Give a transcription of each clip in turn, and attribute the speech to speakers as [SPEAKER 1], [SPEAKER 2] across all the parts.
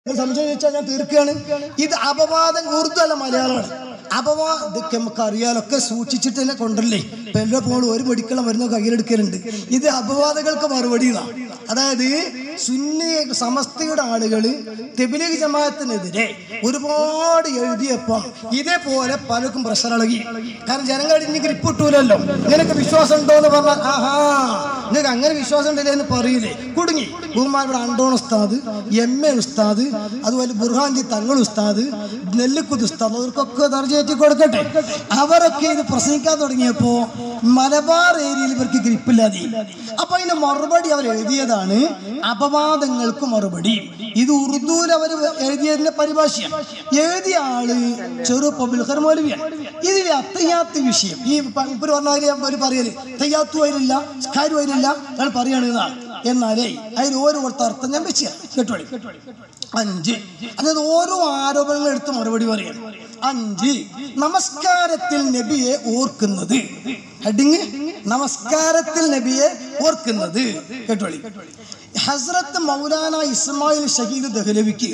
[SPEAKER 1] ഒരു സംശയം ചോദിച്ചാൽ ഞാൻ തീർക്കുകയാണ് ഇത് അപവാദം ഉറുദു അല്ല മലയാളമാണ് അപവാ ഇതൊക്കെ നമുക്ക് അറിയാലൊക്കെ സൂക്ഷിച്ചിട്ട് തന്നെ കൊണ്ടല്ലേ ഇപ്പൊ എല്ലാ പോളും ഒരു മെഡിക്കൽ മരുന്ന് കയ്യിലെടുക്കലുണ്ട് ഇത് അപവാദങ്ങൾക്ക് മറുപടി ഇതാ അതായത് സുന്നി സമസ്തയുടെ ആളുകൾ തെബിലീഗ് ജമാഅത്തിനെതിരെ ഒരുപാട് എഴുതിയപ്പം ഇതേപോലെ പലർക്കും പ്രഷർ ഇളകി കാരണം ജനങ്ങൾ ഇനി ഗ്രിപ്പ് കിട്ടൂലല്ലോ നിനക്ക് വിശ്വാസം ഉണ്ടോ എന്ന് പറഞ്ഞാൽ ആഹാ നിങ്ങൾക്ക് അങ്ങനെ വിശ്വാസം ഉണ്ടല്ലേ എന്ന് പറയില്ലേ കുടുങ്ങി ബഹുമാനപ്പെട്ട അണ്ടോൺ ഉസ്താദ് എം എ ഉസ്താദ് അതുപോലെ ബുർഹാൻജി തങ്ങൾ ഉസ്താദ് നെല്ലിക്കുത്ത് ഉസ്താദ് അവർക്കൊക്കെ ദർജയേറ്റി കൊടുക്കട്ടെ അവരൊക്കെ ഇത് പ്രസംഗിക്കാൻ തുടങ്ങിയപ്പോ മലബാർ ഏരിയയിൽ ഇവർക്ക് ഗ്രിപ്പില്ലാതെ അപ്പൊ അതിന്റെ മറുപടി അവർ എഴുതിയതാണ് അപവാദങ്ങൾക്ക് മറുപടി ഇത് ഉറുദുവിൽ അവർ എഴുതിയതിന്റെ പരിഭാഷയാണ് എഴുതിയ ആള് ചെറു പബുൽഖർ മൗലവിയാണ് ഇതിലെ അത്തയ്യാത്ത് വിഷയം ഈ പ- ഇപ്പൊ പറഞ്ഞ ഒരു പറയല് തയ്യാത്തു വരില്ല സ്കാരു വരില്ല ഞാൻ പറയാണ് എന്നാണ് എന്നാലേ അതിൽ ഓരോ കൊടുത്ത അർത്ഥം ഞാൻ വെച്ച കേട്ടോളി അഞ്ച് അതായത് ഓരോ ആരോപണങ്ങൾ എടുത്ത് മറുപടി പറയാണ് അഞ്ച് നമസ്കാരത്തിൽ നബിയെ ഓർക്കുന്നത് ഹെഡിങ് നമസ്കാരത്തിൽ നബിയെ ഓർക്കുന്നത് കേട്ടോളി ഹസ്രത്ത് മൗലാന ഇസ്മായിൽ ഷഹീദ് ദഹ്ലവിക്ക്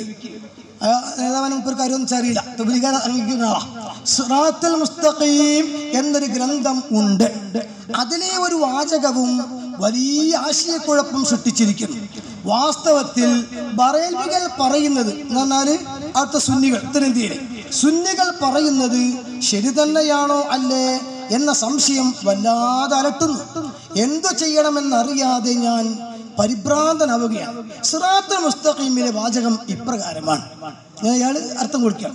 [SPEAKER 1] ഏതാനും ഒരു കാര്യം അറിയില്ല തബ്ലീഗാൻ അംഗീകരിക്കുന്ന ആളാ. സിറാത്തുൽ മുസ്തഖീം എന്നൊരു ഗ്രന്ഥം ഉണ്ട് അതിലെ ഒരു വാചകവും വലിയ ആശയക്കുഴപ്പം സൃഷ്ടിച്ചിരിക്കുന്നു വാസ്തവത്തിൽ ബറേൽവികൾ പറയുന്നത് എന്ന് പറഞ്ഞാല് അവിടുത്തെ സുന്നികൾ ഉത്തരേന്ത്യയിലെ സുന്നികൾ പറയുന്നത് ശരി തന്നെയാണോ അല്ലേ എന്ന സംശയം വല്ലാതെ അലട്ടുന്നു എന്തു ചെയ്യണമെന്നറിയാതെ ഞാൻ പരിഭ്രാന്തനാവുകയാണ് സിറാത്തുൽ മുസ്തഖീമിലെ വാചകം ഇപ്രകാരമാണ് ഞാൻ ഇയാള് അർത്ഥം കൊടുക്കാം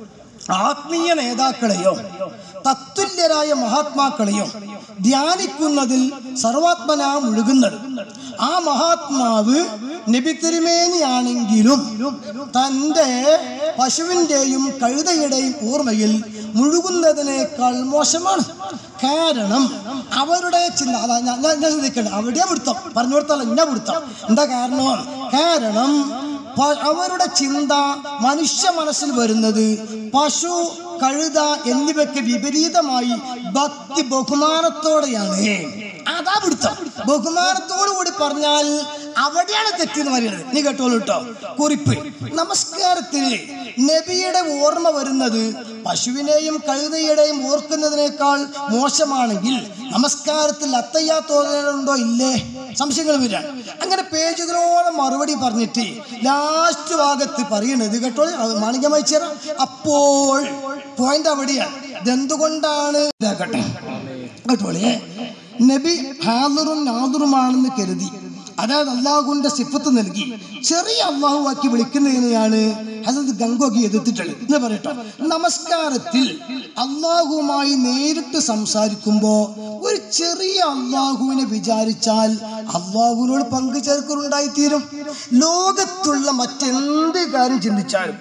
[SPEAKER 1] ആത്മീയ നേതാക്കളെയോ തത്തുല്യരായ മഹാത്മാക്കളെയോ ധ്യാനിക്കുന്നതിൽ സർവാത്മന മുഴുകുന്നത് ആ മഹാത്മാവ് നബി തിരുമേനിയാണെങ്കിലും തൻ്റെ പശുവിൻ്റെയും കഴുതയുടെയും ഓർമ്മയിൽ മുഴുകുന്നതിനേക്കാൾ മോശമാണ് കാരണം അവരുടെ ചിന്ത അതാ ഞാൻ ഞാൻ ഞാൻ ശ്രദ്ധിക്കണ്ട അവിടെ പിടുത്തം പറഞ്ഞു കൊടുത്താലോ ഞാൻ പിടുത്തം എന്താ കാരണം കാരണം പ- അവരുടെ ചിന്ത മനുഷ്യ മനസ്സിൽ വരുന്നത് പശു കഴുത എന്നിവയ്ക്ക് വിപരീതമായി ഭക്തി ബഹുമാനത്തോടെയാണ് അതാ പിടുത്തം ബഹുമാനത്തോടു കൂടി പറഞ്ഞാൽ അവിടെയാണ് തെറ്റെന്ന് പറയുന്നത് നീ കേട്ടോളൂ കേട്ടോ കുറിപ്പ് നമസ്കാരത്തിന് നബിയുടെ ഓർമ്മ വരുന്നത് പശുവിനെയും കഴുതയുടെയും ഓർക്കുന്നതിനേക്കാൾ മോശമാണെങ്കിൽ നമസ്കാരത്തിൽ അത്തയ്യാ തോന്നലുണ്ടോ ഇല്ലേ സംശയങ്ങൾ വരാൻ അങ്ങനെ പേജുകളോളം മറുപടി പറഞ്ഞിട്ട് ലാസ്റ്റ് ഭാഗത്ത് പറയുന്നത് കേട്ടോ മാണിക്യം വായിച്ചേരാം അപ്പോൾ പോയിന്റ് അവിടെയാണ് ഇതെന്തുകൊണ്ടാണ് ഇതാക്കട്ടെ കേട്ടോളേ നബി ഹാദറും നാദറുമാണെന്ന് കരുതി അതായത് അള്ളാഹുവിന്റെ സിഫത്ത് നൽകി ചെറിയ അള്ളാഹു ആക്കി വിളിക്കുന്നതിനെയാണ് ഹസരത്ത് ഗംഗോക്കി എതിർത്തിട്ടുള്ളത് എന്ന് പറയട്ടോ നമസ്കാരത്തിൽ അള്ളാഹുവുമായി നേരിട്ട് സംസാരിക്കുമ്പോ ഒരു ചെറിയ അള്ളാഹുവിനെ വിചാരിച്ചാൽ അള്ളാഹുവിനോട് പങ്കു ചേർക്കലുണ്ടായിത്തീരും ലോകത്തുള്ള മറ്റെന്ത് കാര്യം ചിന്തിച്ചാലും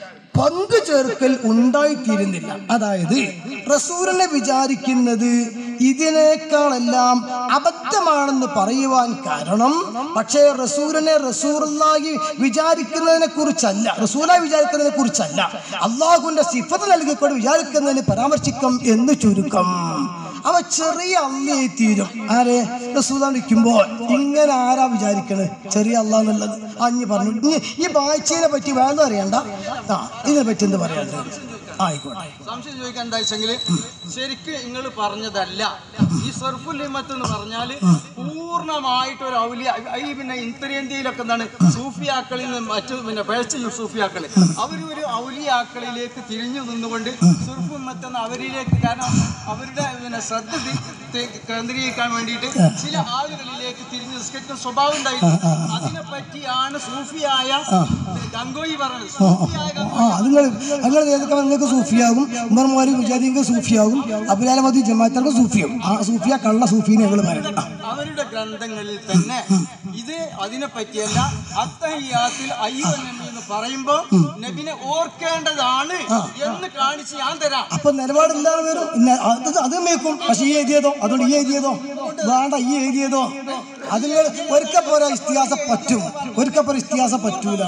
[SPEAKER 1] പങ്കു ചേർക്കൽ ഉണ്ടായിത്തീരുന്നില്ല അതായത് റസൂലിനെ വിചാരിക്കുന്നത് ഇതിനേക്കാളെല്ലാം അബദ്ധമാണെന്ന് പറയുവാൻ കാരണം പക്ഷേ റസൂലിനെ റസൂറുള്ളാഹി വിചാരിക്കുന്നതിനെ കുറിച്ചല്ല റസൂലായി വിചാരിക്കുന്നതിനെ കുറിച്ചല്ല അള്ളാഹുവിന്റെ സിഫത്ത് നൽകിക്കൊണ്ട് വിചാരിക്കുന്നതിന് പരാമർശിക്കും എന്ന് ചുരുക്കം അവ ചെറിയ അള്ളയെ തീരും ആരെ റസൂലാൻ വിളിക്കുമ്പോൾ ഇങ്ങനെ ആരാ വിചാരിക്കണത് ചെറിയ അള്ള എന്നുള്ളത് അഞ്ഞ് പറഞ്ഞു ഇനി ഈ വായിച്ചതിനെ പറ്റി വേണ്ട അറിയണ്ട ആ ഇതിനെ പറ്റി എന്ത് പറയാനുള്ളത് ആയിക്കോട്ടെ
[SPEAKER 2] സംശയം ചോദിക്കാൻ എന്താ വെച്ചെങ്കിൽ ശരിക്ക് നിങ്ങൾ പറഞ്ഞതല്ല ഈ സർഫുൽ ഹിമ്മത്ത് എന്ന് പറഞ്ഞാൽ പൂർണ്ണമായിട്ട് ഒരു ഔലിയ ഈ പിന്നെ ഉത്തരേന്ത്യയിലൊക്കെ എന്താണ് സൂഫിയാക്കളിൽ നിന്ന് മറ്റു പിന്നെ പേഴ്ച സൂഫിയാക്കൾ അവർ ഒരു ഔലിയാക്കളിലേക്ക് തിരിഞ്ഞു നിന്നുകൊണ്ട് സർഫുൽ ഹിമ്മത്ത് എന്ന അവരിലേക്ക് കാരണം അവരുടെ പിന്നെ ശ്രദ്ധ തി- തി- കേന്ദ്രീകരിക്കാൻ വേണ്ടിയിട്ട് ചില ആളുകളിലേക്ക് തിരിഞ്ഞ് നിസ്കരിക്കുന്ന സ്വഭാവം ഉണ്ടായിരുന്നു അതിനെ പറ്റിയാണ് സൂഫിയായ ഗംഗോയി പറഞ്ഞത് സൂഫിയായ ഗംഗോയി
[SPEAKER 1] ആ അത് നിങ്ങൾ നിങ്ങൾ ഏതൊക്കെ നിങ്ങൾക്ക് സൂഫിയാകും ഉമർമാരി മുജാദിങ്ങൾക്ക് സൂഫിയാകും അബുലാലമതി ജമാഅത്തർക്ക് സൂഫിയാകും ആ സൂഫിയ കള്ള സൂഫിനെ ഞങ്ങൾ പറയുന്നത് ആ.
[SPEAKER 2] അവരുടെ ഗ്രന്ഥങ്ങളിൽ തന്നെ ഇത് അതിനെ പറ്റിയല്ല അത്തഹിയാത്തിൽ അയ്യോ നബി എന്ന് പറയുമ്പോ നബിനെ ഓർക്കേണ്ടതാണ് എന്ന് കാണിച്ച് ഞാൻ തരാം
[SPEAKER 1] അപ്പൊ നിലപാട് എന്താണ് വരും ഇന്ന അത് അത് മേക്കും പക്ഷെ ഈ എഴുതിയതോ അതുകൊണ്ട് ഈ എഴുതിയതോ വേണ്ട ഈ എഴുതിയതോ അത് നിങ്ങൾ ഒരിക്കൽ പോരാ ഇസ്തിഹാസ പറ്റും ഒരിക്കൽ പോരാ ഇസ്തിഹാസ പറ്റൂല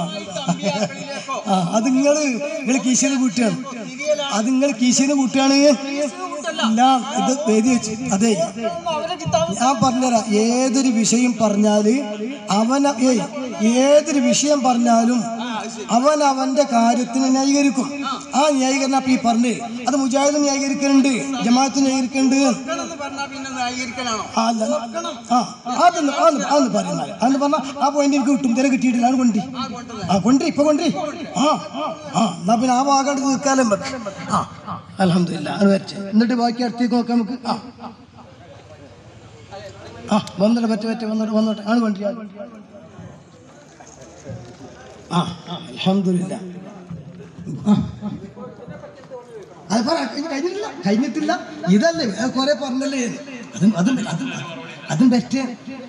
[SPEAKER 1] ആ അത് നിങ്ങൾ നിങ്ങൾ കീശന് കൂട്ടുകയാണ് അത് നിങ്ങൾ കീശന് കൂട്ടുകയാണ് ഇല്ല ഇത് എഴുതി വെച്ചു അതെ
[SPEAKER 2] അവരെ കിതാബ്
[SPEAKER 1] ഞാൻ പറഞ്ഞുതരാം ഏതൊരു വിഷയം പറഞ്ഞാല് അവന ഏയ് ഏതൊരു വിഷയം പറഞ്ഞാലും അവൻ അവന്റെ കാര്യത്തിന് ന്യായീകരിക്കും ആ ന്യായീകരണം അപ്പൊ ഈ പറഞ്ഞ് അത് മുജാഹിദ് ന്യായീകരിക്കുന്നുണ്ട് ജമാഅത്ത് ന്യായീകരിക്കുന്നുണ്ട്
[SPEAKER 2] എന്ന് പറഞ്ഞാൽ പിന്നെ ന്യായീകരിക്കലാണോ
[SPEAKER 1] ആ, അല്ല ആ അതൊന്ന് അതൊന്ന് അതൊന്ന് പറയുന്നത് അതെന്ന് പറഞ്ഞാൽ ആ പോയിന്റ് എനിക്ക് കിട്ടും ഇതുവരെ കിട്ടിയിട്ടില്ല അത് കൊണ്ടി ആ കൊണ്ടി ഇപ്പൊ കൊണ്ടി ആ ആ എന്നാ പിന്നെ ആ ഭാഗം തീർക്കാലും വെക്ക്. ആ അലഹമില്ല അത് വെച്ച് എന്നിട്ട് ബാക്കി അടുത്തേക്ക് നോക്കാം നമുക്ക് ആ ആ വന്നോട്ടെ പറ്റ പറ്റ വന്നോട്ടെ വന്നോട്ടെ ആണ് കൊണ്ടി ആ അലഹമില്ല അത് പറ ഇനി കഴിഞ്ഞിട്ടില്ല കഴിഞ്ഞിട്ടില്ല ഇതല്ലേ വേറെ കുറെ പറഞ്ഞല്ലേ അതും അതും അതും അതും ബെസ്റ്റ്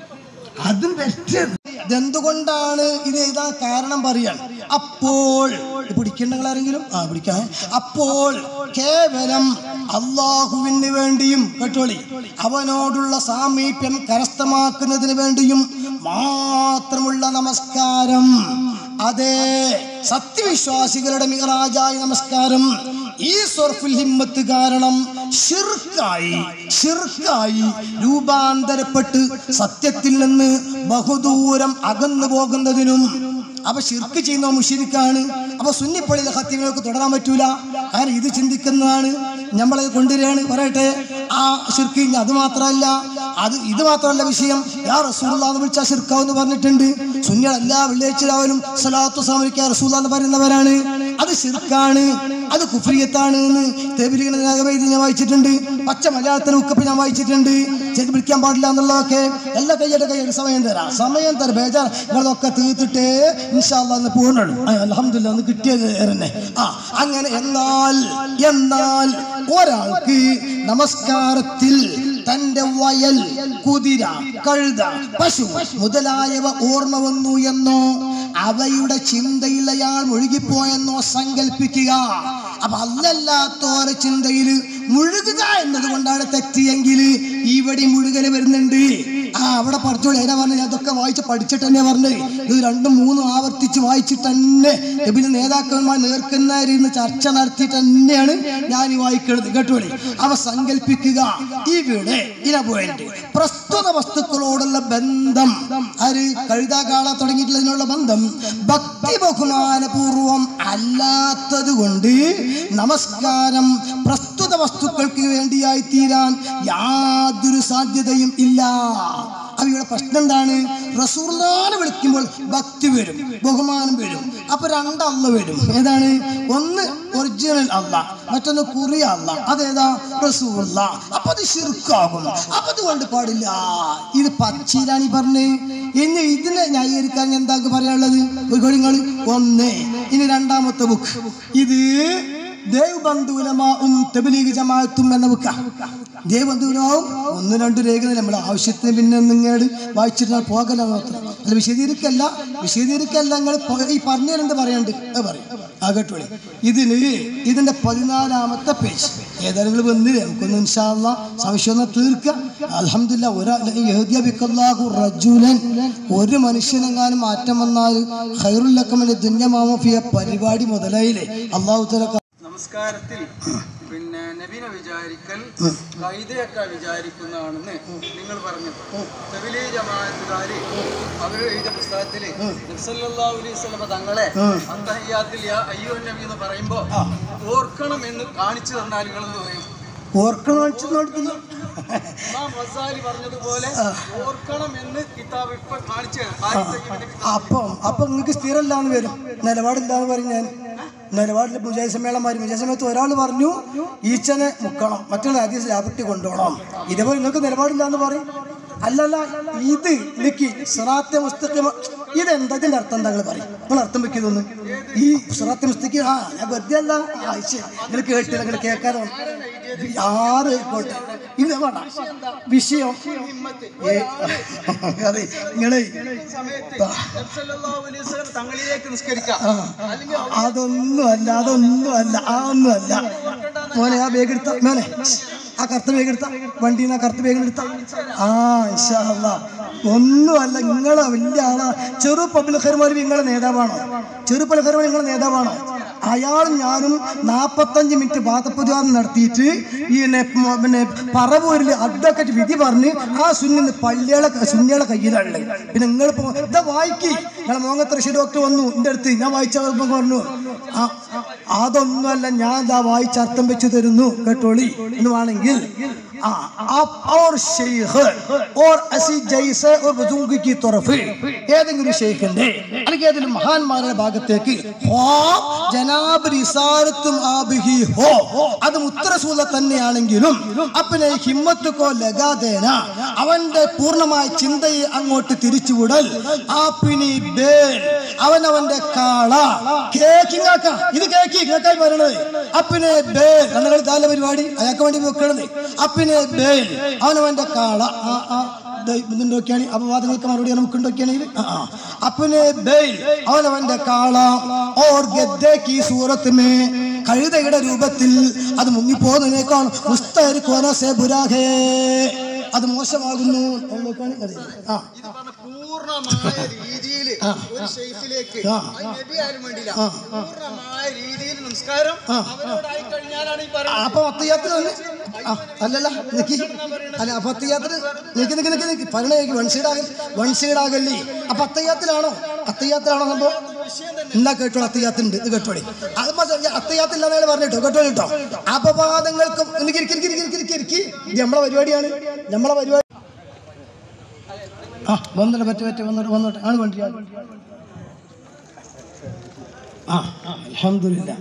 [SPEAKER 1] അതും ബെസ്റ്റ് ഇതെന്തുകൊണ്ടാണ് ഇത് എഴുതാൻ കാരണം പറയാൻ അപ്പോൾ ഇത് പിടിക്കണ്ടെങ്കിൽ ആരെങ്കിലും ആ പിടിക്കാൻ അപ്പോൾ കേവലം അള്ളാഹുവിന് വേണ്ടിയും കേട്ടോളി അവനോടുള്ള സാമീപ്യം കരസ്ഥമാക്കുന്നതിന് വേണ്ടിയും മാത്രമുള്ള നമസ്കാരം അതെ സത്യവിശ്വാസികളുടെ മികറാജായ നമസ്കാരം ഈ സൊർഫുൽ ഹിമ്മത്ത് കാരണം ഷിർക്കായി ഷിർക്കായി രൂപാന്തരപ്പെട്ട് സത്യത്തിൽ നിന്ന് ബഹുദൂരം അകന്നു പോകുന്നതിനും അപ്പൊ ഷിർക്ക് ചെയ്യുന്ന മുഷിരിക്കാണ് അപ്പൊ സുന്നിപ്പള്ളിയിലെ ഹത്യങ്ങൾക്ക് തുടരാൻ പറ്റൂല കാരണം ഇത് ചിന്തിക്കുന്നതാണ് നമ്മളെ കൊണ്ടുവരികയാണ് പറയട്ടെ ആ ഷിർക്ക് ഇനി അത് മാത്രമല്ല അത് ഇത് മാത്രമല്ല വിഷയം യാ റസൂള്ള എന്ന് വിളിച്ചാൽ ഷിർക്കാവെന്ന് പറഞ്ഞിട്ടുണ്ട് സുന്നികൾ എല്ലാ വെള്ളിയാഴ്ച രാവിലും സലാത്തു സമരിക്ക റസൂള്ള എന്ന് പറയുന്നവരാണ് അത് ഷിർക്കാണ് അത് കുഫ്രിയത്താണ് എന്ന് തേബിലിങ്ങനെ ഞാൻ വായിച്ചിട്ടുണ്ട് പച്ച മലയാളത്തിന് ഉക്കപ്പ് ഞാൻ വായിച്ചിട്ടുണ്ട് ശരി വിളിക്കാൻ പാടില്ല എന്നുള്ളതൊക്കെ എല്ലാ കയ്യുടെ കയ്യുടെ സമയം തരാം സമയം തരാം ബേജാർ നിങ്ങളതൊക്കെ തീർത്തിട്ടേ ഇൻഷാല്ല എന്ന് പോകുന്നുള്ളൂ അലഹമില്ല ഒന്ന് കിട്ടിയത് തന്നെ ആ അങ്ങനെ എന്നാൽ എന്നാൽ ഒരാൾക്ക് നമസ്കാരത്തിൽ തന്റെ വയൽ കുതിര കഴുത പശു മുതലായവ ഓർമ്മ വന്നു എന്നോ അവയുടെ ചിന്തയിൽ അയാൾ മുഴുകിപ്പോയെന്നോ സങ്കല്പിക്കുക അപ്പൊ അല്ലല്ലാത്തോരെ ചിന്തയിൽ മുഴുകുക എന്നത് കൊണ്ടാണ് തെറ്റിയെങ്കിൽ ഇവിടെ മുഴുകല് വരുന്നുണ്ട് ആ അവിടെ പഠിച്ചോളൂ ഏതാ പറഞ്ഞത് അതൊക്കെ വായിച്ച് പഠിച്ചിട്ട് തന്നെ പറഞ്ഞത് ഇത് രണ്ടും മൂന്നും ആവർത്തിച്ച് വായിച്ചിട്ട് തന്നെ പിന്നെ നേതാക്കന്മാർ നേർക്കുന്നവരിന്ന് ചർച്ച നടത്തിയിട്ട് തന്നെയാണ് ഞാൻ ഈ വായിക്കുന്നത് കേട്ടോളി അവ സങ്കല്പിക്കുക ഇവിടെ ഇന പോയിന്റ് പ്രസ്തുത വസ്തുക്കളോടുള്ള ബന്ധം ആര് കഴുതാ കാള തുടങ്ങിയിട്ടുള്ളതിനുള്ള ബന്ധം ഭക്തി ബഹുമാനപൂർവം അല്ലാത്തത് കൊണ്ട് നമസ്കാരം പ്രസ്തുത വസ്തുക്കൾക്ക് വേണ്ടിയായി തീരാൻ യാതൊരു സാധ്യതയും ഇല്ല അവയുടെ പ്രശ്നം എന്താണ് റസൂർദാനെ വിളിക്കുമ്പോൾ ഭക്തി വരും ബഹുമാനം വരും അപ്പൊ രണ്ടല്ല വരും ഏതാണ് ഒന്ന് ഒറിജിനൽ അല്ല മറ്റൊന്ന് കുറി അല്ല അതേതാ റസൂർല അപ്പൊ അത് ശിർക്കാകും അപ്പൊ അതുകൊണ്ട് പാടില്ല ഇത് പച്ചയിലാണ് ഈ പറഞ്ഞ് ഇനി ഇതിനെ ന്യായീകരിക്കാൻ എന്താ പറയാനുള്ളത് ഒരു നിങ്ങൾ ഒന്ന് ഇനി രണ്ടാമത്തെ ബുക്ക് ഇത് ദേവബന്ധുലമാവും തെബിലീഗ് ജമാഅത്തും എന്ന ബുക്ക ദേവബന്ധുലമാവും ഒന്ന് രണ്ട് രേഖകൾ നമ്മൾ ആവശ്യത്തിന് പിന്നെ നിങ്ങട് വായിച്ചിട്ട് പോകല മാത്രം അല്ല വിശദീകരിക്കല്ല വിശദീകരിക്കല്ല നിങ്ങൾ ഈ പറഞ്ഞതിലെന്ത് പറയണ്ട് അത് പറയും ആ കേട്ടോളി ഇതിന് ഇതിന്റെ പതിനാലാമത്തെ പേജ് ഏതായാലും നിങ്ങൾ വന്നില്ലേ നമുക്കൊന്ന് ഇൻഷാല്ല സംശയം ഒന്ന് തീർക്കുക അലഹമില്ല ഒരാഹു റജുലൻ ഒരു മനുഷ്യനെങ്ങാനും മാറ്റം വന്നാൽ ഖൈറുല്ലക്കമിന്റെ ദുന്യമാമഫിയ പരിപാടി മുതലായില്ലേ അള്ളാഹു തല
[SPEAKER 2] നമസ്കാരത്തിൽ പിന്നെ നബീനെ വിചാരിക്കൽ കൈതയൊക്കെ വിചാരിക്കുന്നതാണെന്ന് നിങ്ങൾ പറഞ്ഞു തെവിലി ജമാഅത്തുകാര് അവർ എഴുതിയ പുസ്തകത്തില് നബ്സല്ലാഹു അലൈഹി സ്വലമ തങ്ങളെ അന്തഹയ്യാത്തിൽ യാ അയ്യോ നബി എന്ന് പറയുമ്പോ ഓർക്കണം എന്ന് കാണിച്ചു തന്നാൽ നിങ്ങൾ എന്ത് പറയും
[SPEAKER 1] ഓർക്കണോടിച്ചില്ല
[SPEAKER 2] ഇമാം റസാലി പറഞ്ഞതുപോലെ ഓർക്കണം എന്ന് കിതാബ് ഇപ്പൊ കാണിച്ചു തരാം. ആയിരത്തി അയ്യൂബിന്റെ കിതാബ്.
[SPEAKER 1] അപ്പം അപ്പം നിങ്ങൾക്ക് സ്ഥിരമില്ലാന്ന് വരും നിലപാടില്ലാന്ന് പറയും ഞാൻ നിലപാടിൽ മുജാഹിദ് സമ്മേളനം മുജാഹിദ് സമയത്ത് ഒരാൾ പറഞ്ഞു ഈച്ചനെ മുക്കണം മറ്റുള്ള ഹദീസ് ലാഭത്തി കൊണ്ടുപോകണം ഇതേപോലെ നിങ്ങൾക്ക് നിലപാടില്ലാന്ന് പറയും അല്ലല്ല ഇത് നിക്ക് സിറാത്തെ മുസ്തഖിമ ഇതെന്താ ഇതിന്റെ അർത്ഥം എന്താ നിങ്ങൾ പറയും നിങ്ങൾ അർത്ഥം വെക്കുന്നൊന്ന് ഈ സിറാത്തെ മുസ്തഖി ആ ഞാൻ വെറുതെ അല്ല ആ, ശരി. നിങ്ങൾ കേട്ടില്ല നിങ്ങൾ കേൾക്കാതെ വന്നു. ആറ് ആയിക്കോട്ടെ ഇത് വേണ്ട വിഷയം ഏ, അതെ നിങ്ങളെ
[SPEAKER 2] സമയത്ത് നബ്സല്ലാഹു അലൈഹി വസല്ലം തങ്ങളിലേക്ക് നിസ്കരിക്കാം അല്ലെങ്കിൽ
[SPEAKER 1] അതൊന്നും അല്ല അതൊന്നും അല്ല ആ ഒന്നും അല്ല മോനെ ആ ബാഗ് എടുത്ത മോനെ ആ കറുത്ത ബാഗ് എടുത്ത വണ്ടിയിൽ നിന്ന് ആ കറുത്ത ബാഗ് എടുത്ത ആ ഇൻഷാ അല്ലാ. ഒന്നുമല്ല നിങ്ങളെ വലിയ ആളാ ചെറു പബ്ലിക് നിങ്ങളെ നേതാവാണോ ചെറു പബ്ലിക് നിങ്ങളെ നേതാവാണോ അയാളും ഞാനും നാപ്പത്തഞ്ച് മിനിറ്റ് വാദപ്രതിവാദം നടത്തിയിട്ട് ഈ പിന്നെ മ- പിന്നെ പറവൂരിൽ അഡ്വക്കറ്റ് വിധി പറഞ്ഞ് ആ സുന്നിന്ന് പള്ളികളെ സുന്നികളെ കയ്യിലാണ് പിന്നെ നിങ്ങൾ ഇതാ വായിക്കി ഞങ്ങളെ മോങ്ങ തൃശ്ശൂർ ഡോക്ടർ വന്നു എൻ്റെ അടുത്ത് ഞാൻ വായിച്ച പറഞ്ഞു ആ അതൊന്നുമല്ല ഞാൻ ഇതാ വായിച്ച അർത്ഥം വെച്ച് തരുന്നു കേട്ടോളി എന്ന് വേണമെങ്കിൽ ആ, आप और शेख और असी जैसे और बुजुर्ग की तरफ ഏതെങ്കിലും ഷെയ്ഖിന്റെ അല്ലെങ്കിൽ ഏതെങ്കിലും മഹാന്മാരുടെ ഭാഗത്തേക്ക് ഹോ ജനാബ് റിസാലത്തും ആബിഹി ഹോ അത് മുത്തറസൂല തന്നെയാണെങ്കിലും അപ്പനെ ഹിമ്മത്തുക്കോ ലഗാദേന അവന്റെ പൂർണ്ണമായ ചിന്തയെ അങ്ങോട്ട് തിരിച്ചുവിടൽ ആപ്പിനി ബേൽ അവനവന്റെ കാള കേക്കിങ്ങാക്ക ഇത് കേക്കി കേക്കായി പറയണത് അപ്പിനെ ബേൽ കണ്ണുകൾ കാല പരിപാടി അയാൾക്ക് വേണ്ടി വെക്കണത് അപ്പിനെ ബേൽ അവനവന്റെ കാള ആ ആ ദേ ഇതുണ്ടൊക്കെയാണ് അപവാദങ്ങൾക്ക് മറുപടി നമുക്ക് ഉണ്ടൊക്കെയാണെങ്കിൽ അപ്പനെ ബേൽ അവനവന്റെ കാള ഓർ ഗദ്ദക്കി സൂറത്ത് മേ കഴുതയുടെ രൂപത്തിൽ അത് മുങ്ങിപ്പോകുന്നതിനേക്കാൾ മുസ്തർ കോനസെ ബുരാഹേ അത് മോശമാകുന്നു എന്നൊക്കെയാണ് അത്. ആ
[SPEAKER 2] ഇത് പറഞ്ഞ പൂർണ്ണമായ രീതിയിൽ ഒരു ഷെയ്ഖിലേക്ക്
[SPEAKER 1] ആ.
[SPEAKER 2] അത് നബി ആരും വേണ്ടില്ല പൂർണ്ണമായ രീതിയിൽ നമസ്കാരം
[SPEAKER 1] ആ.
[SPEAKER 2] അവരോടായി കഴിഞ്ഞാലാണ് ഈ പറയുന്നത്
[SPEAKER 1] അപ്പൊ അത്തയ്യാത്തിന് തന്നെ ആ അല്ലല്ല നിക്കി അല്ല അപ്പൊ അത്തയ്യാത്തിന് നിക്ക് നിക്ക് നിക്ക് നിക്ക് പറഞ്ഞേക്ക് വൺ സൈഡ് ആകൽ വൺ സൈഡ് ആകല്ലേ അപ്പൊ അത്തയ്യാത്തിലാണോ അത്തയ്യാത്തിലാണോ സംഭവം എന്നാ കേട്ടോ അത്തയ്യാത്തുണ്ട് ഇത് കേട്ടോളി അത് അത്തയ്യാത്തില്ലാതെ പറഞ്ഞിട്ടോ കേട്ടോ കേട്ടോ അപവാദങ്ങൾക്കും എനിക്ക് ഇരിക്കി ഇരിക്കി ഇരിക്കി ഇരിക്കി ഇരിക്കി ഇത് നമ്മളെ പരിപാടിയാണ് നമ്മളെ പരിപാടി ആ വന്നോട്ടെ പറ്റ പറ്റ വന്നോട്ടെ വന്നോട്ടെ ആണ് വണ്ടി ആ അലഹമില്ല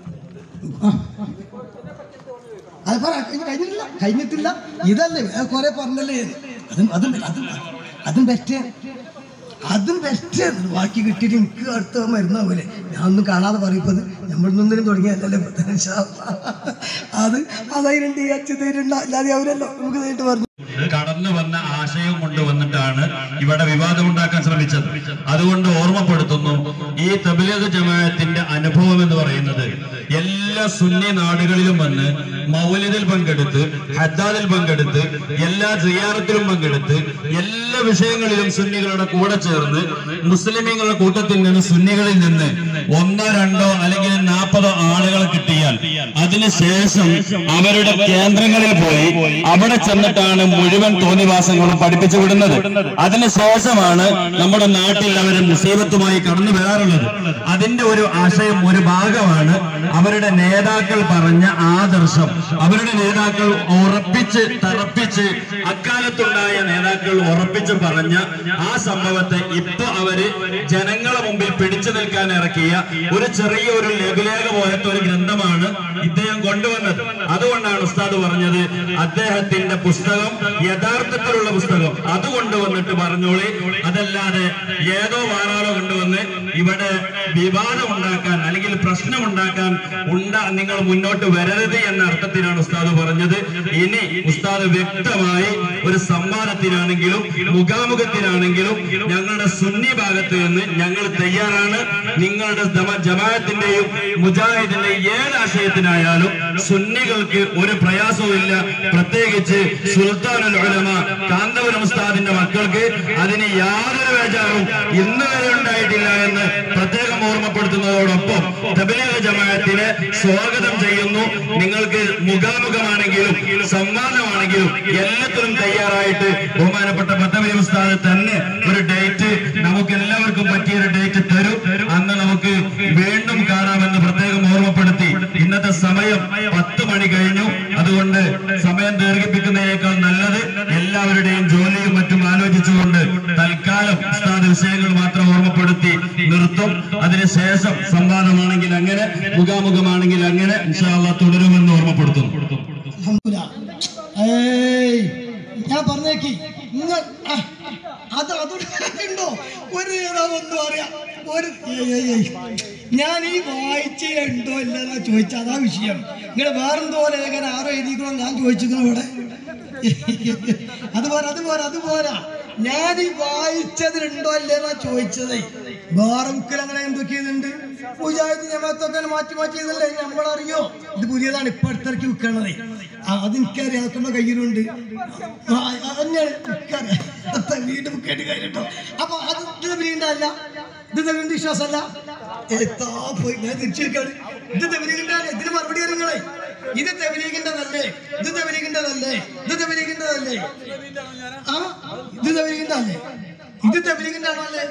[SPEAKER 1] അത് പറ ഇനി കഴിഞ്ഞിട്ടില്ല കഴിഞ്ഞിട്ടില്ല ഇതല്ലേ വേറെ കുറെ പറഞ്ഞല്ലേ അതും അതും അതും അതും ബെസ്റ്റ് അതും ബെസ്റ്റ് ബാക്കി കിട്ടിയിട്ട് എനിക്ക് അടുത്ത മരുന്നാവൂലേ ഞാൻ ഒന്നും കാണാതെ പറയപ്പത് നമ്മളൊന്നും തുടങ്ങിയല്ലേ അത് അതതിനുണ്ട് ഈ അച്ഛതരുണ്ട് അല്ലാതെ അവരല്ലോ നമുക്ക് നേരിട്ട് പറഞ്ഞു
[SPEAKER 3] കടന്നു വന്ന ആശയം കൊണ്ടുവന്നിട്ടാണ് ഇവിടെ വിവാദം ഉണ്ടാക്കാൻ ശ്രമിച്ചത് അതുകൊണ്ട് ഓർമ്മപ്പെടുത്തുന്നു ഈ തബലീഗ് ജമാഅത്തിന്റെ അനുഭവം എന്ന് പറയുന്നത് എല്ലാ സുന്നി നാടുകളിലും വന്ന് മൗലിദിൽ പങ്കെടുത്ത് ഹദ്ദാദിൽ പങ്കെടുത്ത് എല്ലാ സിയാറത്തിലും പങ്കെടുത്ത് എല്ലാ വിഷയങ്ങളിലും സുന്നികളുടെ കൂടെ ചേർന്ന് മുസ്ലിമീങ്ങളുടെ കൂട്ടത്തിൽ നിന്ന് സുന്നികളിൽ നിന്ന് ഒന്നോ രണ്ടോ അല്ലെങ്കിൽ നാൽപ്പതോ ആളുകളെ കിട്ടിയാൽ അതിനുശേഷം അവരുടെ കേന്ദ്രങ്ങളിൽ പോയി അവിടെ ചെന്നിട്ടാണ് മുഴുവൻ തോന്നിവാസങ്ങളും പഠിപ്പിച്ചു വിടുന്നത് അതിനുശേഷമാണ് നമ്മുടെ നാട്ടിൽ അവർ മുസീബത്തുമായി കടന്നു വരാറുള്ളത് അതിന്റെ ഒരു ആശയം ഒരു ഭാഗമാണ് അവരുടെ നേതാക്കൾ പറഞ്ഞ ആദർശം അവരുടെ നേതാക്കൾ ഉറപ്പിച്ച് തറപ്പിച്ച് അക്കാലത്തുണ്ടായ നേതാക്കൾ ഉറപ്പിച്ച് പറഞ്ഞ ആ സംഭവത്തെ ഇപ്പൊ അവര് ജനങ്ങളെ മുമ്പിൽ പിടിച്ചു നിൽക്കാൻ ഇറക്കിയ ഒരു ചെറിയ ഒരു ലഘുലേഖ പോലത്തെ ഒരു ഗ്രന്ഥമാണ് ഇദ്ദേഹം കൊണ്ടുവന്നത് അതുകൊണ്ടാണ് ഉസ്താദ് പറഞ്ഞത് അദ്ദേഹത്തിന്റെ പുസ്തകം യഥാർത്ഥത്തിലുള്ള പുസ്തകം അത് കൊണ്ടുവന്നിട്ട് പറഞ്ഞോളി അതല്ലാതെ ഏതോ വാറാളോ കൊണ്ടുവന്ന് ഇവിടെ വിവാദം ഉണ്ടാക്കാൻ അല്ലെങ്കിൽ പ്രശ്നം ഉണ്ടാക്കാൻ ഉണ്ടാ നിങ്ങൾ മുന്നോട്ട് വരരുത് എന്ന അർത്ഥത്തിലാണ് ഉസ്താദ് പറഞ്ഞത് ഇനി ഉസ്താദ് വ്യക്തമായി ഒരു സംവാദത്തിനാണെങ്കിലും മുഖാമുഖത്തിനാണെങ്കിലും ഞങ്ങളുടെ സുന്നി ഭാഗത്ത് നിന്ന് ഞങ്ങൾ തയ്യാറാണ് നിങ്ങളുടെ ജമ- ജമാഅത്തിന്റെയും മുജാഹിദിന്റെയും ഏത് ആശയത്തിനായാലും സുന്നികൾക്ക് ഒരു പ്രയാസവും ഇല്ല പ്രത്യേകിച്ച് സുൽത്താനുൽ ഉലമ കാന്തപുരം ഉസ്താദിന്റെ മക്കൾക്ക് അതിന് യാതൊരു വേജാറും ഇന്ന് വരെ ഉണ്ടായിട്ടില്ല എന്ന് പ്രത്യേകം ഓർമ്മപ്പെടുത്തുന്നതോടൊപ്പം തബലീഗ് ജമാഅത്തിനെ സ്വാഗതം ചെയ്യുന്നു നിങ്ങൾക്ക് മുഖാമുഖമാണെങ്കിലും സംവാദമാണെങ്കിലും എല്ലാത്തിനും തയ്യാറായിട്ട് ബഹുമാനപ്പെട്ട പത്തബലി ഉസ്താദ് തന്നെ ഒരു ഡേറ്റ് നമുക്ക് എല്ലാവർക്കും പറ്റിയ ഒരു ഡേറ്റ് തരും അന്ന് നമുക്ക് വീണ്ടും കാണാമെന്ന് പ്രത്യേകം ഓർമ്മപ്പെടുത്തി ഇന്നത്തെ സമയം പത്ത് മണി കഴിഞ്ഞു അതുകൊണ്ട് സമയം ദീർഘിപ്പിക്കുന്നതിനേക്കാൾ നല്ലത് എല്ലാവരുടെയും ജോലിയും മറ്റും ആലോചിച്ചുകൊണ്ട് തൽക്കാലം ഉസ്താദ് വിഷയങ്ങൾ മാത്രം ഓർമ്മപ്പെടുത്തി നിർത്തും അതിനുശേഷം സംവാദമാണെങ്കിൽ അങ്ങനെ മുഖാമുഖമാണെങ്കിൽ അങ്ങനെ ഇൻഷാല്ല തുടരുമെന്ന് ഓർമ്മപ്പെടുത്തുന്നു
[SPEAKER 1] അൽഹംദുലില്ലാ. ഏയ് ഞാൻ പറഞ്ഞേക്ക് നിങ്ങൾ ആ, അത് അതുണ്ടോ ഒരു നേതാവൊന്നും അറിയാം ഒരു ഏയ് ഏയ് ഏയ്. ഞാൻ ഈ വായിച്ചുണ്ടോ ഇല്ലെന്നാ ചോദിച്ച അതാ വിഷയം നിങ്ങൾ വേറെന്തോ ലേഖനം ആരോ എഴുതിക്കണോ ഞാൻ ചോദിച്ചിരിക്കുന്നു ഇവിടെ അതുപോലെ അതുപോലെ അതുപോലെ ഞാൻ ഈ വായിച്ചതിലുണ്ടോ അല്ലേന്നാ ചോദിച്ചത് വേറെ ബുക്കിൽ അങ്ങനെ എന്തൊക്കെയുണ്ട് മുജാഹിദ് ജമാത്തൊക്കെ മാറ്റി മാറ്റിയതല്ലേ നമ്മളറിയോ ഇത് പുതിയതാണ് ഇപ്പൊ അടുത്തിറക്കി വിൽക്കണത് ആ അതെനിക്കറിയാം അതൊക്കെ നമ്മുടെ കയ്യിലുണ്ട് ആ, അതന്നെയാണ് എനിക്കറിയാം അത്ര വീണ്ടും ബുക്കായിട്ട് കാര്യട്ടോ അപ്പൊ അത് ഇത് വീണ്ടല്ല ഇത് വീണ്ടും വിശ്വാസമല്ല എത്താ പോയി ഞാൻ തിരിച്ചെടുക്കാണ് ഇത് തെബലീഗിന്റെ ഇതിന് മറുപടി അറിയങ്ങളെ ഇത് തെബലീഗിന്റെതല്ലേ ഇത് തെബലീഗിന്റെതല്ലേ ഇത് തെബലീഗിന്റെതല്ലേ ആ ഇത് തെബലീഗിന്റെ അല്ലേ ഇത് തെബലീഗിന്റെ ആണോ അല്ലേ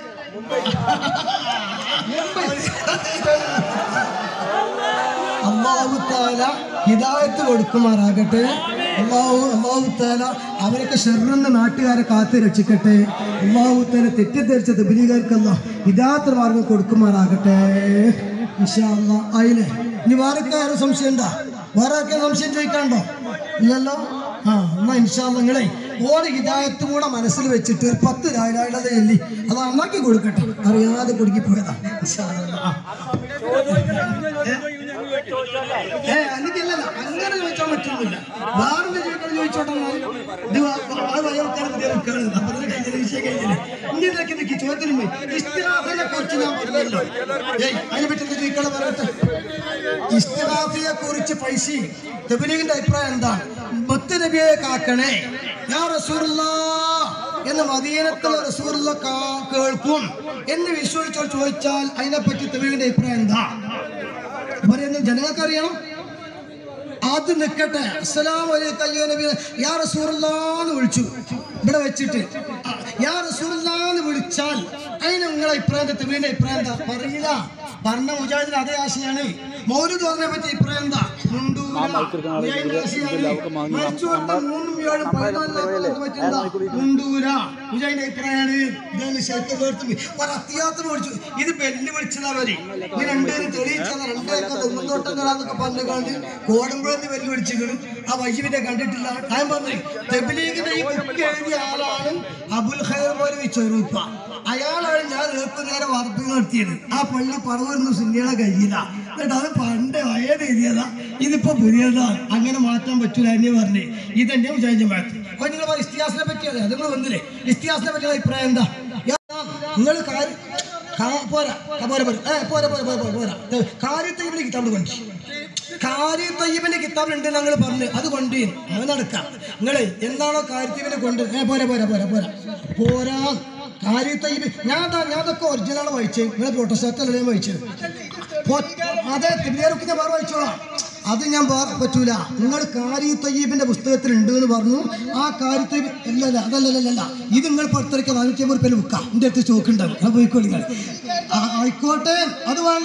[SPEAKER 1] അള്ളാഹു താല ഹിദായത്ത് കൊടുക്കുമാറാകട്ടെ അള്ളാഹു അള്ളാഹു താല അവരൊക്കെ ഷെറിന്ന് നാട്ടുകാരെ കാത്തു രക്ഷിക്കട്ടെ അള്ളാഹു താല തെറ്റിദ്ധരിച്ച തെബിലികൾക്കല്ല ഹിദായത്ത് മാർഗം കൊടുക്കുമാറാകട്ടെ ഇൻഷാ അല്ലാ. ആയില്ലേ ഇനി വേറെ ആരും സംശയം ഉണ്ടോ വേറെ ആർക്കെ സംശയം ചോദിക്കാണ്ടോ ഇല്ലല്ലോ ആ എന്നാ ഇൻഷാല്ല നിങ്ങളെ ഓരോ ഹിദായത്തും കൂടെ മനസ്സിൽ വെച്ചിട്ട് ഒരു പത്ത് രായിലായുള്ളത് ചൊല്ലി അത് അമ്മക്ക് കൊടുക്കട്ടെ അറിയാതെ കുടുക്കി പോയതാ ഇൻഷാ അല്ലാ. ആ. ഏ, എനിക്കില്ല അങ്ങനെ ചോദിച്ചാൽ പറ്റുന്നില്ല വേറെ ചോദിക്കാൻ ചോദിച്ചോട്ടെ എന്നാൽ. ഇത് വാ- വാ- ആ വയോക്കാരെ പുതിയ വെക്കാണ്. അപ്പൊ ഇതിന് കഴിഞ്ഞില്ല, വിഷയം കഴിഞ്ഞില്ല. ഇനി ഇതിലേക്ക് നിൽക്കി ചോദ്യത്തിന് പോയി. ഇസ്തിഹാസനെ കുറിച്ച് ഞാൻ പറഞ്ഞല്ലോ. ഏയ്, അതിനെ പറ്റി എന്താ ചോദിക്കാനുള്ള പറയട്ടെ ഇസ്തിഹാസിയെ കുറിച്ച് പൈസ തെബിലിന്റെ അഭിപ്രായം എന്താ മുത്ത് നബിയെ കാക്കണേ ഞാൻ റസൂറുള്ള എന്ന് മദീനത്തിലെ റസൂറുള്ള കാ- കേൾക്കും എന്ന് വിശ്വസിച്ചോ ചോദിച്ചാൽ അതിനെപ്പറ്റി തെബിലിന്റെ അഭിപ്രായം എന്താ പറയുന്നത് ജനങ്ങൾക്ക് അറിയണം ആദ്യം നിൽക്കട്ടെ അസ്സലാമു അലൈക്കും അയ്യോ നബി യാ റസൂലുള്ളാന്ന് വിളിച്ചു ഇവിടെ വെച്ചിട്ട് ആ, യാ റസൂലുള്ളാന്ന് വിളിച്ചാൽ അതിന് നിങ്ങളെ അഭിപ്രായം തെബിലിന്റെ അഭിപ്രായം എന്താ പറയില്ല പറഞ്ഞ മുജാഹിദിന് അതേ ആശയാണ് മൗലൂദ് പറഞ്ഞതിനെ പറ്റി അഭിപ്രായം എന്താ മുണ്ടൂര മുജാഹിദിന്റെ ആശയാണ് മരിച്ചു കൊടുത്ത മൂന്നും ഏഴും പതിനാലിനെ പറ്റി എന്താ മുണ്ടൂര മുജാഹിദിന്റെ അഭിപ്രായമാണ് ഇതാണ് ശരിക്കും ഒരു അത്യാത്രം വിളിച്ചു ഇത് ബെല്ല് വിളിച്ചതാ മതി ഈ രണ്ടുപേരും തെളിയിച്ചതാ രണ്ടേക്കർ ഒന്നോട്ടങ്ങളാന്നൊക്കെ പറഞ്ഞു കണ്ട് കോടമ്പുഴന്ന് ബെല്ല് വിളിച്ചിരിക്കണം ആ വൈശുവിനെ കണ്ടിട്ടില്ല ഞാൻ പറഞ്ഞു തെബിലീഗിന്റെ ഈ ബുക്ക് എഴുതിയ ആളാണ് അബുൽ ഖൈർ പോലെ ചെറുപ്പ അയാളാണ് ഞാൻ നേരത്തെ നേരെ വാർത്ത നടത്തിയത് ആ പള്ളി പറവൊന്നും സുന്നിയുടെ കയ്യില എന്നിട്ട് അത് പണ്ട് ഏത് എഴുതിയതാ ഇതിപ്പോ പുതിയതാണ് അങ്ങനെ മാറ്റാൻ പറ്റൂല എന്നെ പറഞ്ഞേ ഇതെന്നെ വിചാരിച്ച മാറ്റി അപ്പൊ നിങ്ങൾ പറ ഇസ്തിഹാസിനെ പറ്റിയത് നിങ്ങൾ വന്നില്ലേ ഇസ്തിഹാസിനെ പറ്റിയ അഭിപ്രായം എന്താ നിങ്ങൾ കാര്യം കാ- പോരാ ആ, പോരാ പോരാ ഏ പോരാ പോരാ പോരാ പോരാ പോരാ കാര്യത്തയ്യബിന്റെ കിതാബ് കൊണ്ട് കാര്യത്തയ്യബിന്റെ കിതാബിലുണ്ട് ഞങ്ങൾ പറഞ്ഞു അത് കൊണ്ട് അത് നടക്കാം നിങ്ങളെ എന്താണോ കാര്യത്തയ്യബിനെ കൊണ്ട് ഏ പോരാ പോരാ പോരാ പോരാ പോരാ കാര്യത്തയ്യബ് ഞാൻ ദാ- ഞാൻ അതൊക്കെ ഒറിജിനലാണ് വായിച്ചത് നിങ്ങൾ പ്രൊട്ടസ്റ്റല്ലേ വായിച്ചത് പൊ- അതെ തിരുവേറൊക്കെ ഞാൻ വേറെ വായിച്ചോളാം അത് ഞാൻ വേറെ പറ്റൂല നിങ്ങൾ കാരി തയ്യബിന്റെ പുസ്തകത്തിൽ ഉണ്ട് എന്ന് പറഞ്ഞു ആ കാരി തയ്യബ് ഇല്ല ഇല്ല അതല്ലല്ല ഇത് നിങ്ങൾ പുറത്തിറക്കിയ നാനൂറ്റി അമ്പത് റുപ്യ വിൽക്കാം എൻ്റെ അടുത്ത് സ്റ്റോക്ക് ഉണ്ടാവും അത് പോയിക്കോളി നിങ്ങൾ ആ, ആയിക്കോട്ടെ അത് വേണ്ട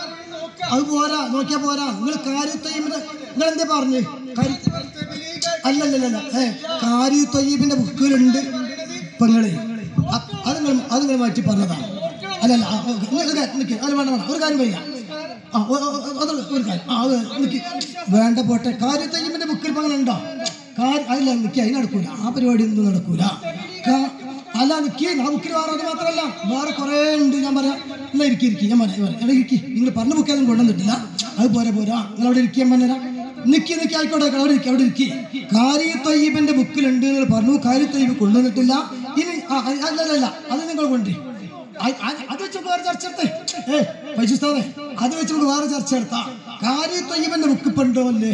[SPEAKER 1] അത് പോരാ നോക്കിയാ പോരാ നിങ്ങൾ കാരി തയ്യബിന്റെ നിങ്ങൾ എന്താ പറഞ്ഞു കാരി അല്ലല്ലല്ല ഏ കാരി തയ്യബിന്റെ ബുക്കിലുണ്ട് പെങ്ങളെ അ- അത് നിങ്ങൾ അത് നിങ്ങൾ മാറ്റി പറഞ്ഞതാണ് അല്ലല്ല ആ, ഓക്കേ. നിങ്ങൾ ഒരു കാര്യം നിൽക്ക്. അത് വേണ്ട വേണ്ട ഒരു കാര്യം പറയാം ആ ഒ- ഒ- ഒ- അത് ഒരു കാര്യം ആ അത് നിൽക്ക് വേണ്ട പോട്ടെ കാര്യത്തയ്യമ്മിന്റെ ബുക്കിൽ ഇപ്പം അങ്ങനെ ഉണ്ടോ കാര്യം അതില്ല നിൽക്കി അതിന് നടക്കൂല ആ പരിപാടി ഒന്നും നടക്കൂല കാ- അല്ല നിൽക്കി ആ ബുക്കിൽ വേറെ അത് മാത്രമല്ല വേറെ കുറേ ഉണ്ട് ഞാൻ പറയാം എന്നാ ഇരിക്കി ഇരിക്കി ഞാൻ പറയാം എടാ ഇരിക്കി നിങ്ങൾ പറഞ്ഞ ബുക്കൊന്നും കൊണ്ടുവന്നിട്ടില്ല അത് പോരാ പോരാ നിങ്ങൾ അവിടെ ഇരിക്കാൻ പറഞ്ഞുതരാം നിക്കി നിക്കി ആയിക്കോട്ടെ അവിടെ ഇരിക്കി അവിടെ ഇരിക്കി കാരി തയ്യബിന്റെ ബുക്കിലുണ്ട് എന്ന് പറഞ്ഞു കാരി തയ്യബ് കൊണ്ടുവന്നിട്ടില്ല ഇനി ആ, അ- അല്ലല്ല അത് നിങ്ങൾ കൊണ്ടേ അത് അത് അത് വെച്ചുകൊണ്ട് വേറെ ചർച്ച എടുത്തേ ഏ പൈസേ അത് വെച്ചുകൊണ്ട് വേറെ ചർച്ച എടുത്താ കാരി തയ്യബിന്റെ ബുക്ക് പണ്ടോ അല്ലേ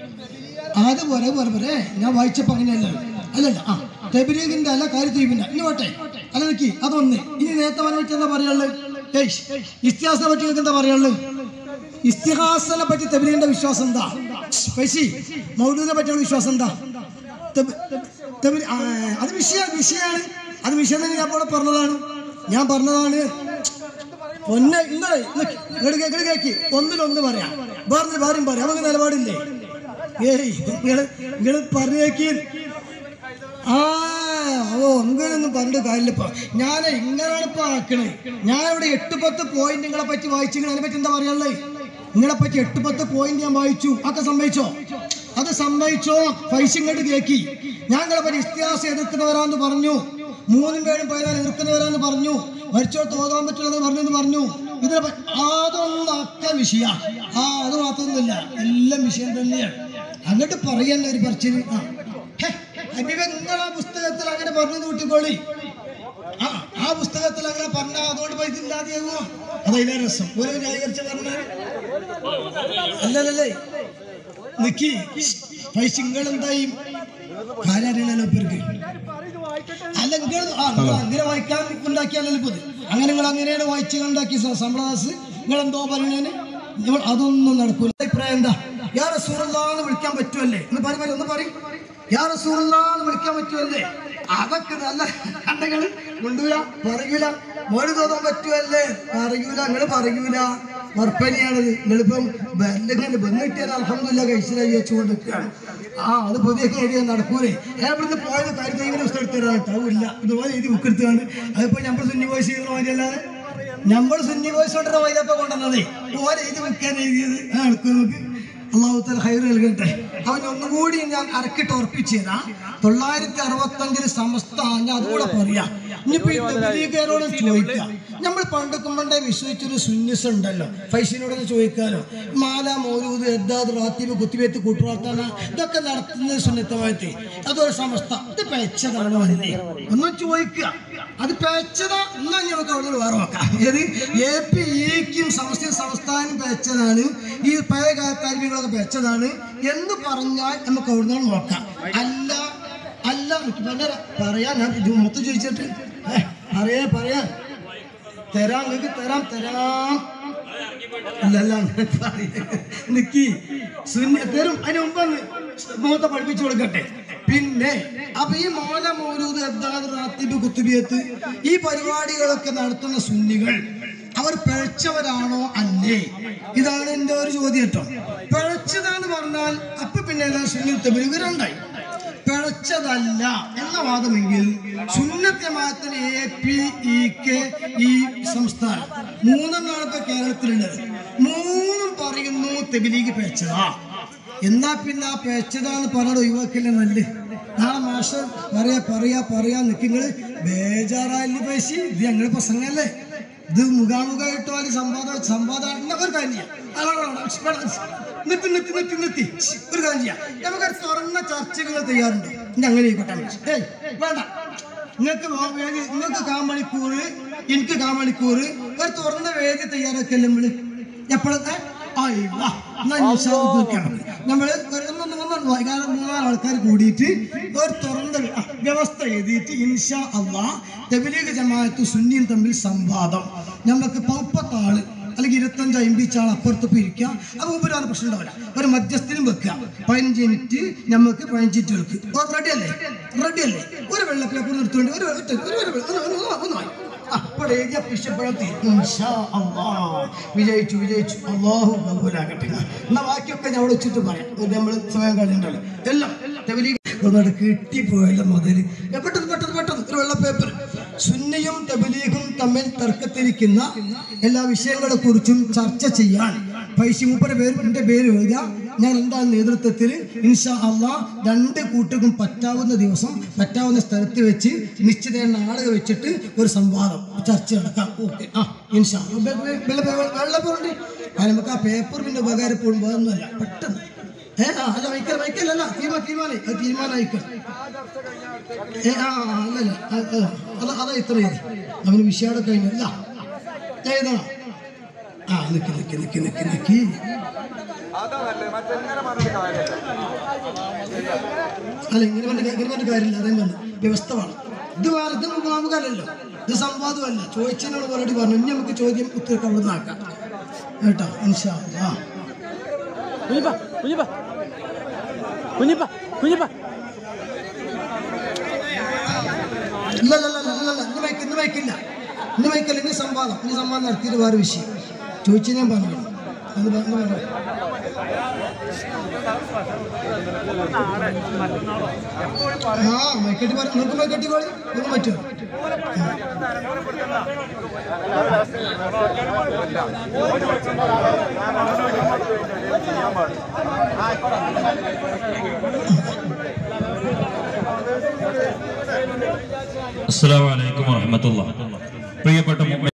[SPEAKER 1] അത് പോരെ പോരെ പോരെ ഞാൻ വായിച്ചപ്പോ അങ്ങനെയല്ല അല്ലല്ല ആ തെബിലീഗിന്റെ അല്ല കാരി തയ്യബിന്റെ ഇനി പോട്ടെ അല്ല നിക്കി അതൊന്ന് ഇനി നേരത്തെ പറഞ്ഞ പറ്റി എന്താ പറയാനുള്ളത് ഏയ് ഇസ്തിഹാസനെ പറ്റി നിങ്ങൾക്ക് എന്താ പറയാനുള്ളത് ഇസ്തിഹാസനെ പറ്റി തെബിലീഗിന്റെ വിശ്വാസം എന്താ പൈസി മൗലൂദിനെ പറ്റിയുള്ള വിശ്വാസം എന്താ തെബ്- തെബിലി- ആ, അത് വിഷയ വിഷയമാണ് അത് വിഷയം തന്നെ ഞാൻ ഇവിടെ പറഞ്ഞതാണ് ഞാൻ പറഞ്ഞതാണ് പൊന്നെ നിങ്ങളെ ഇങ്ങോട്ട് കേക്ക് കേക്ക് ഒന്നിലൊന്ന് പറയാം വേറെ ഭാര്യം പറയാം നമുക്ക് നിലപാടില്ലേ ഏയ് നിങ്ങള് നിങ്ങള് പറഞ്ഞേക്ക് ആ ഓ അങ്ങനെയൊന്നും പറഞ്ഞിട്ട് കാര്യമില്ല ഇപ്പൊ ഞാൻ ഇങ്ങനെയാണ് ഇപ്പൊ ആക്കണേ ഞാൻ ഇവിടെ എട്ട് പത്ത് പോയിന്റ് നിങ്ങളെ പറ്റി വായിച്ചു അതിനെ പറ്റി എന്താ പറയാനുള്ളത് നിങ്ങളെ പറ്റി എട്ട് പത്ത് പോയിന്റ് ഞാൻ വായിച്ചു ഒക്കെ സംഭവിച്ചോ അത് സംഭവിച്ചോ പൈസ ഇങ്ങോട്ട് കേക്കി ഞാൻ നിങ്ങളെ പറ്റി ഇസ്തിഹാസം എതിർക്കുന്നവരാന്ന് പറഞ്ഞു മൂന്നും പേരും പതിനാല് എതിർക്കുന്നവരാന്ന് പറഞ്ഞു മരിച്ചോട്ട് ഓതാൻ പറ്റുള്ളത് പറഞ്ഞെന്ന് പറഞ്ഞു ഇതിനെ പറ്റി അതൊന്നൊക്കെ വിഷയ ആ അത് മാത്രമൊന്നുമില്ല എല്ലാം വിഷയം തന്നെയാണ് അങ്ങോട്ട് പറയല്ലേ ഒരു പറച്ചില് ആ ഹേ, ഹബീബേ, നിങ്ങൾ ആ പുസ്തകത്തിൽ അങ്ങനെ പറഞ്ഞു കൂട്ടിക്കോളി ആ ആ പുസ്തകത്തിൽ അങ്ങനെ പറഞ്ഞ അതുകൊണ്ട് പോയി ഇതില്ലാതെയാകുമോ അതതിലെ രസം ഒരു ന്യായീകരിച്ച പറഞ്ഞ അല്ലല്ലേ നിക്കി പൈസ നിങ്ങൾ എന്തായി ആരറിയണല്ലോ ഇവർക്ക് അല്ല നിങ്ങൾ ആ നിങ്ങൾ അങ്ങനെ വായിക്കാൻ ഉണ്ടാക്കിയാലല്ലോ ഇപ്പൊ ഇത്. അങ്ങനെ നിങ്ങൾ അങ്ങനെയാണ് വായിച്ച് ഉണ്ടാക്കി സമ്പളദാസ് നിങ്ങൾ എന്തോ പറയണേന് നിങ്ങൾ അതൊന്നും നടക്കൂല അഭിപ്രായം എന്താ യാ റസൂറുല്ലാന്ന് വിളിക്കാൻ പറ്റുമല്ലേ എന്ന് പറയും ഒന്ന് പറയും യാ റസൂറുല്ലാന്ന് വിളിക്കാൻ പറ്റുമല്ലേ അതൊക്കെ നല്ല കണ്ടകള് കൊണ്ടുവരാ പറയൂല മോര് തോന്നാൻ പറ്റുമല്ലേ പറയൂല നിങ്ങള് പറയൂല മർപ്പനിയാണത് നിങ്ങളിപ്പം ബെല്ലിങ്ങനെ ബെന്നിട്ടിയാൽ അലഹമില്ല കഴിച്ചിലായി വെച്ചുകൊണ്ട് നിൽക്കുകയാണ് ആ അത് പുതിയ ഏരിയ നടക്കൂലേ ഞാൻ ഇവിടുന്ന് പോയത് കാര്യം ദൈവം പുസ്തകം എടുത്തരാണ് കേട്ടോ ഇതുപോലെ എഴുതി ബുക്ക് എടുത്താണ് അതിപ്പോ നമ്മൾ സുന്നി വോയിസ് ചെയ്യുന്ന മാതിരിയല്ലാതെ നമ്മൾ സുന്നി വോയിസ് കൊണ്ടുവരുന്ന വൈദപ്പ കൊണ്ടുവന്നതേ ഓരെ എഴുതി വെക്കാൻ എഴുതിയത് ആ എടുക്കും നമുക്ക് അള്ളാഹുത്തല ഹൈർ നൽകട്ടെ അവൻ ഒന്നുകൂടി ഞാൻ അരക്കിട്ട് ഉറപ്പിച്ചു തരാം തൊള്ളായിരത്തി അറുപത്തഞ്ചില് സമസ്ത ഞാൻ അതുകൂടെ പറയാം ഇനിയിപ്പോ ഈ തബ്ലീഗുകാരോട് ചോദിക്കാം നമ്മൾ പണ്ടൊക്കെ പണ്ടേ വിശ്വസിച്ചൊരു സുന്നിസ് ഉണ്ടല്ലോ ഫൈസിനോടൊന്ന് ചോദിക്കാലോ മാല മൗലൂദ് എദ്ദാദ് റാത്തീബ് കുത്തിവേത്ത് കൂട്ടുപ്രാർത്ഥന ഇതൊക്കെ നടത്തുന്നത് സുന്നത്തമായിട്ട് അതൊരു സമസ്ത ഇത് പെച്ചതാണോ അല്ലേ ഒന്നും ചോദിക്കുക അത് പെച്ചതാ എന്നാ ഇനി നമുക്ക് അവിടെ വേറെ നോക്കാം ഏത് എ പി ഇക്കും സംസ്ഥ സംസ്ഥാനം പെച്ചതാണ് ഈ പഴയ കാലത്താരികളൊക്കെ പെച്ചതാണ് എന്ന് പറഞ്ഞാൽ നമുക്ക് അവിടെ നിന്ന് നോക്കാം അല്ല അല്ല എനിക്ക് പറഞ്ഞ പറയാൻ ഞാൻ ഇത് മൊത്തം ചോദിച്ചിട്ട് ഏ, പറയാ പറയാ തരാം നിങ്ങൾക്ക് തരാം തരാം അല്ലല്ല അങ്ങനെ പറയരുത്. നിക്കി സുന്നി തരും അതിന് മുമ്പ് മുഖത്തെ പഠിപ്പിച്ചു കൊടുക്കട്ടെ പിന്നെ അപ്പൊ ഈ മോല മൗലൂദ് അദ്ദാദ് റാത്തിബ് കുത്തുബിയത്ത് ഈ പരിപാടികളൊക്കെ നടത്തുന്ന സുന്നികൾ അവർ പിഴച്ചവരാണോ അല്ലേ ഇതാണ് എന്റെ ഒരു ചോദ്യം കേട്ടോ പിഴച്ചതാന്ന് പറഞ്ഞാൽ അപ്പൊ പിന്നെ എല്ലാം സുന്നി തബിലുകൾ രണ്ടായി പിഴച്ചതല്ല എന്ന വാദമെങ്കിൽ സുന്നത്തമാത്തിന് എ പി ഇ കെ ഈ സംസ്ഥാനം മൂന്നെണ്ണമാണ് ഇപ്പൊ കേരളത്തിലുള്ളത് മൂന്നും പറയുന്നു തെബിലീഗ് പിഴച്ചതാ എന്നാ പിന്നെ ആ പിഴച്ചതാന്ന് പറഞ്ഞത് ഒഴിവാക്കില്ല നല്ല നാളെ മാഷ് പറയാ പറയാ പറയാ നിൽക്കുന്നത് ബേജാറായില്ല പൈസ ഇത് ഞങ്ങളുടെ പ്രസംഗല്ലേ ഇത് മുഖാമുഖമായിട്ടോ അല്ലെങ്കിൽ സംവാദം സംവാദം ഒരു കാര്യം ചെയ്യാം നിർത്തി നിർത്തി നിർത്തി നിർത്തി ശ്ശ്, ഒരു കാര്യം ചെയ്യാം നമുക്കൊരു തുറന്ന ചർച്ചകൾ തയ്യാറുണ്ട് ഇനി അങ്ങനെ ആയിക്കോട്ടെ ഏയ് വേണ്ട നിങ്ങൾക്ക് വേ- വേദി നിങ്ങൾക്ക് കാമണിക്കൂർ എനിക്ക് കാമണിക്കൂർ ഒരു തുറന്ന വേദി തയ്യാറാക്കല്ലേ നമ്മള് എപ്പോഴത്തെ നമ്മള് ഒരു ഒന്നൊന്ന് ഒന്നൊന്ന് വൈകാതെ മൂന്നാല് ആൾക്കാർ കൂടിയിട്ട് ഒരു തുറന്ന ആ, വ്യവസ്ഥ എഴുതിയിട്ട് ഇൻഷാ അള്ളാ തെബിലീഗ് ജമാഅത്ത് സുന്നിയും തമ്മിൽ സംവാദം നമുക്ക് പൗപ്പത്താള് അല്ലെങ്കിൽ ഇരുപത്തഞ്ച് അമ്പീച്ച് ആൾ അപ്പുറത്ത് പോയി ഇരിക്കുക അത് മുമ്പിലാണ് പ്രശ്നം ഉണ്ടാവില്ല ഒരു മധ്യസ്ഥനും വെക്കുക പതിനഞ്ച് മിനിറ്റ് നമുക്ക് പതിനഞ്ച് മിനിറ്റ് വെക്കുക റെഡി അല്ലേ റെഡി അല്ലേ ഒരു വെള്ള പേപ്പർ നിർത്തുകൊണ്ട് ഒരു ഒറ്റ ഒരു ഒരു ഒന്ന് ഒന്ന് ഒന്ന് ഒന്ന് വായി. അപ്പോഴേ ഇഷ്ടപ്പെടുത്തി വിജയിച്ചു വിജയിച്ചു അള്ളാഹു കബൂലാകട്ടെ എന്നാ ബാക്കിയൊക്കെ ഞാൻ അവിടെ വെച്ചിട്ട് പറയാം നമ്മൾ സ്വയം കളിയുണ്ടല്ലോ എല്ലാം തെബലീഗ് ഒന്നോട് കിട്ടിപ്പോയല്ലോ മുതല് ഏ, പെട്ടെന്ന് പെട്ടെന്ന് പെട്ടെന്ന് ഒരു വെള്ള പേപ്പർ സുന്നിയും തബലീഗും തമ്മിൽ തർക്കത്തിരിക്കുന്ന എല്ലാ വിഷയങ്ങളെ കുറിച്ചും ചർച്ച ചെയ്യാൻ പൈസ മൂപ്പരുടെ പേര് എൻ്റെ പേര് എഴുതുക ഞാൻ എൻ്റെ നേതൃത്വത്തിൽ ഇൻഷാ അള്ളാ രണ്ട് കൂട്ടുക്കും പറ്റാവുന്ന ദിവസം പറ്റാവുന്ന സ്ഥലത്ത് വെച്ച് നിശ്ചിത ആളുകൾ വെച്ചിട്ട് ഒരു സംവാദം ചർച്ച നടക്കാം ഓക്കെ ആ ഇൻഷാ അള്ളാ. വെ- വെ- വെള്ള പേ- വെള്ള പേപ്പറുണ്ട് അത് നമുക്ക് ആ പേപ്പർ പിന്നെ ഉപകാരപ്പെടും വേറൊന്നുമല്ല പെട്ടെന്ന് ഏ ആ അല്ല വൈക്കൽ വൈക്കലല്ല തീരുമാനം തീരുമാനം അത് തീരുമാനം അയക്കണം ഏ ആ ആ, അല്ലല്ല ആ, ആ, അത് അതാ ഇത്ര എഴുതി അവന് വിഷയം കഴിഞ്ഞല്ല ഏതാ ആ നിക്ക് നിക്ക് നിക്ക് നിക്ക് നിക്ക് അല്ല ഇങ്ങനെ പറഞ്ഞ ഇങ്ങനെ പറഞ്ഞ കാര്യമില്ല അതേ പറഞ്ഞു വ്യവസ്ഥ വേണം ഇത് വേറെ ഇത് മുഖാമുഖമല്ലല്ലോ ഇത് സംവാദമല്ല ചോദിച്ചതിനോട് മറുപടി പറഞ്ഞു ഇനി നമുക്ക് ചോദ്യം ഉത്തരക്ക് അവിടെ നിന്നാക്കാം കേട്ടോ ഇൻഷാ ആ
[SPEAKER 4] കുഞ്ഞിപ്പ കുഞ്ഞിപ്പ കുഞ്ഞിപ്പ കുഞ്ഞിപ്പ
[SPEAKER 1] ഇല്ല ഇല്ല ഇല്ല ഇല്ല ഇല്ല ഇന്ന് മയക്ക് ഇന്ന് മയക്കില്ല ഇന്ന് മയക്കല്ല ഇനി സംവാദം ഇനി സംവാദം നടത്തിയിട്ട് വേറെ വിഷയം ചോദിച്ചു ഞാൻ പറഞ്ഞു അത് പറഞ്ഞു പറഞ്ഞു ആ മയക്കെട്ടി പറഞ്ഞു നിങ്ങൾക്ക് മയക്കെട്ടി കോളി ഒന്നും പറ്റുമോ
[SPEAKER 3] അസ്സലാമു അലൈക്കും വറഹ്മത്തുള്ളാഹി പ്രിയപ്പെട്ട മുഅ്മിനീങ്ങളെ,